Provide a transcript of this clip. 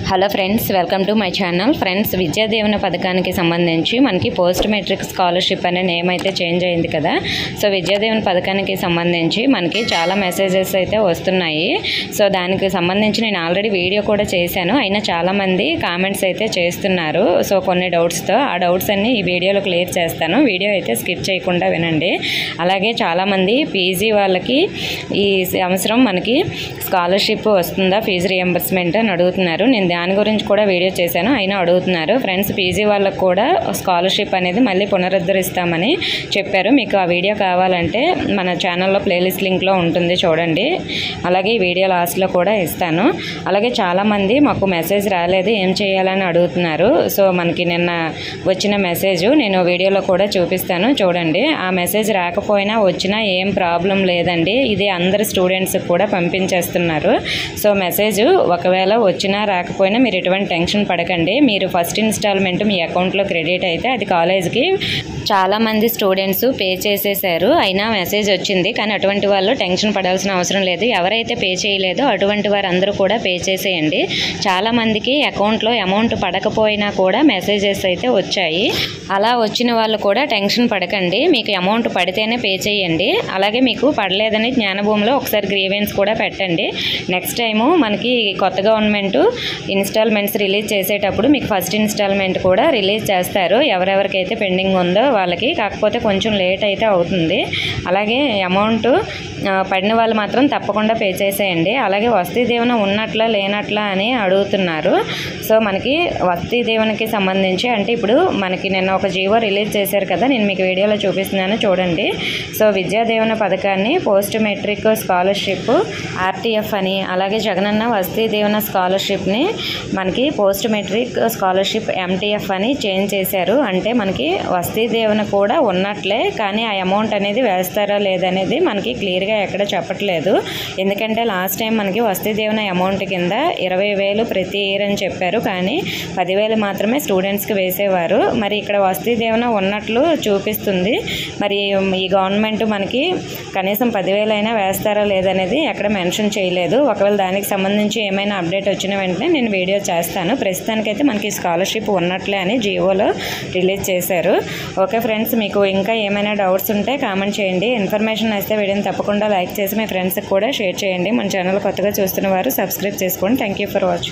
hello friends welcome to my channel friends Vidya Deevena పథకానికి సంబంధించి మనకి పోస్ట్ మెట్రిక్ స్కాలర్షిప్ అనే నేమ్ అయితే చేంజ్ అయింది కదా సో విద్యా దీవెన పథకానికి సంబంధించి మనకి చాలా మెసేజెస్ అయితే వస్తున్నాయి సో దానికి సంబంధించి నేను ఆల్రెడీ వీడియో కూడా చేశాను అయినా చాలామంది కామెంట్స్ అయితే చేస్తున్నారు సో కొన్ని డౌట్స్తో ఆ డౌట్స్ అన్ని ఈ వీడియోలో క్లియర్ చేస్తాను వీడియో అయితే స్కిప్ చేయకుండా వినండి అలాగే చాలామంది పీజీ వాళ్ళకి ఈ సంవత్సరం మనకి స్కాలర్షిప్ వస్తుందా ఫీజు రియంబర్స్మెంట్ అని అడుగుతున్నారు నేను దాని గురించి కూడా వీడియో చేశాను అయినా అడుగుతున్నారు ఫ్రెండ్స్ పీజీ వాళ్ళకు కూడా స్కాలర్షిప్ అనేది మళ్ళీ పునరుద్ధరిస్తామని చెప్పారు మీకు ఆ వీడియో కావాలంటే మన ఛానల్లో ప్లేలిస్ట్ లింక్లో ఉంటుంది చూడండి అలాగే ఈ వీడియో లాస్ట్లో కూడా ఇస్తాను అలాగే చాలామంది మాకు మెసేజ్ రాలేదు ఏం చేయాలని అడుగుతున్నారు సో మనకి నిన్న వచ్చిన మెసేజ్ నేను వీడియోలో కూడా చూపిస్తాను చూడండి ఆ మెసేజ్ రాకపోయినా వచ్చినా ఏం ప్రాబ్లం లేదండి ఇది అందరు స్టూడెంట్స్కి కూడా పంపించేస్తున్నారు సో మెసేజ్ ఒకవేళ వచ్చినా రాకపోయినా మీరు ఎటువంటి టెన్షన్ పడకండి మీరు ఫస్ట్ ఇన్స్టాల్మెంట్ మీ అకౌంట్లో క్రెడిట్ అయితే అది కాలేజ్కి చాలామంది స్టూడెంట్స్ పే చేసేసారు అయినా మెసేజ్ వచ్చింది కానీ అటువంటి వాళ్ళు టెన్షన్ పడాల్సిన అవసరం లేదు ఎవరైతే పే చేయలేదో అటువంటి వారు అందరూ కూడా పే చేసేయండి చాలామందికి అకౌంట్లో అమౌంట్ పడకపోయినా కూడా మెసేజెస్ అయితే వచ్చాయి అలా వచ్చిన వాళ్ళు కూడా టెన్షన్ పడకండి మీకు అమౌంట్ పడితేనే పే చేయండి అలాగే మీకు పడలేదని జ్ఞానభూమిలో ఒకసారి గ్రీవెన్స్ కూడా పెట్టండి నెక్స్ట్ టైము మనకి కొత్త గవర్నమెంట్ ఇన్స్టాల్మెంట్స్ రిలీజ్ చేసేటప్పుడు మీకు ఫస్ట్ ఇన్స్టాల్మెంట్ కూడా రిలీజ్ చేస్తారు ఎవరెవరికైతే పెండింగ్ ఉందో వాళ్ళకి కాకపోతే కొంచెం లేట్ అయితే అవుతుంది అలాగే అమౌంట్ ఆ, పడిన వాళ్ళు మాత్రం తప్పకుండా పే చేసేయండి అలాగే వస్తీ దీవెన ఉన్నట్లా లేనట్లా అని అడుగుతున్నారు సో మనకి వస్తీ దీవెనకి సంబంధించి అంటే ఇప్పుడు మనకి నిన్న ఒక జీవో రిలీజ్ చేశారు కదా నేను మీకు వీడియోలో చూపిస్తున్నాను చూడండి సో విద్యా దీవెన పథకాన్ని పోస్ట్ మెట్రిక్ స్కాలర్షిప్ ఆర్టీఎఫ్ అని అలాగే జగనన్న వస్తీ దీవెన స్కాలర్షిప్ని మనకి పోస్ట్ మెట్రిక్ స్కాలర్షిప్ ఎంటీఎఫ్ అని చేంజ్ చేశారు అంటే మనకి వస్తీ దీవెన కూడా ఉన్నట్లే కానీ ఆ అమౌంట్ అనేది వేస్తారా లేదనేది మనకి క్లియర్గా ఎక్కడ చెప్పట్లేదు ఎందుకంటే లాస్ట్ టైం మనకి వస్తీ దీవెన అమౌంట్ కింద ఇరవై వేలు ప్రతి ఇయర్ అని చెప్పారు కానీ పదివేలు మాత్రమే స్టూడెంట్స్కి వేసేవారు మరి ఇక్కడ వస్తీ దీవెన ఉన్నట్లు చూపిస్తుంది మరి ఈ గవర్నమెంట్ మనకి కనీసం పదివేలు అయినా వేస్తారా లేదనేది ఎక్కడ మెన్షన్ చేయలేదు ఒకవేళ దానికి సంబంధించి ఏమైనా అప్డేట్ వచ్చిన వెంటనే నేను వీడియో చేస్తాను ప్రస్తుతానికైతే మనకి స్కాలర్షిప్ ఉన్నట్లే అని జియోలో రిలీజ్ చేశారు ఓకే ఫ్రెండ్స్ మీకు ఇంకా ఏమైనా డౌట్స్ ఉంటే కామెంట్ చేయండి ఇన్ఫర్మేషన్ అయితే వీడియోని తప్పకుండా లైక్ చేసి మీ ఫ్రెండ్స్కి కూడా షేర్ చేయండి మన ఛానల్ కొత్తగా చూస్తున్న వారు సబ్స్క్రైబ్ చేసుకోండి థ్యాంక్ యూ ఫర్ వాచింగ్